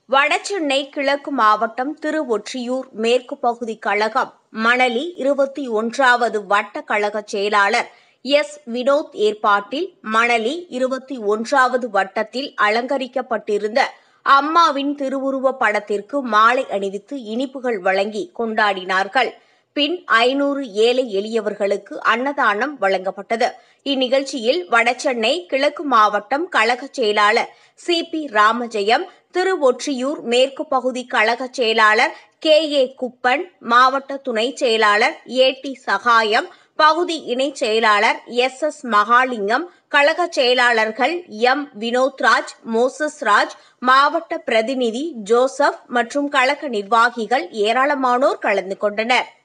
வடசென்னை கிழக்கு மாவட்டம் திருவொற்றியூர் மேற்கு பகுதி கழகம் மணலி இருபத்தி ஒன்றாவது வட்ட கழக செயலாளர் எஸ் வினோத் ஏற்பாட்டில் மணலி இருபத்தி ஒன்றாவது வட்டத்தில் அலங்கரிக்கப்பட்டிருந்த அம்மாவின் திருவுருவப் படத்திற்கு மாலை அணிவித்து இனிப்புகள் வழங்கி கொண்டாடினார்கள் பின் ஐநூறு ஏழை எளியவர்களுக்கு அன்னதானம் வழங்கப்பட்டது இந்நிகழ்ச்சியில் வடசென்னை கிழக்கு மாவட்டம் கழக செயலாளர் சி பி ராமஜெயம் திருவொற்றியூர் மேற்கு பகுதி கழக செயலாளர் கே ஏ குப்பன் மாவட்ட துணை செயலாளர் ஏ டி சகாயம் பகுதி இணைச் செயலாளர் எஸ் எஸ் மகாலிங்கம் கழக செயலாளர்கள் எம் வினோத்ராஜ் மோசஸ் ராஜ் மாவட்ட பிரதிநிதி ஜோசப் மற்றும் கழக நிர்வாகிகள் ஏராளமானோர் கலந்து கொண்டனர்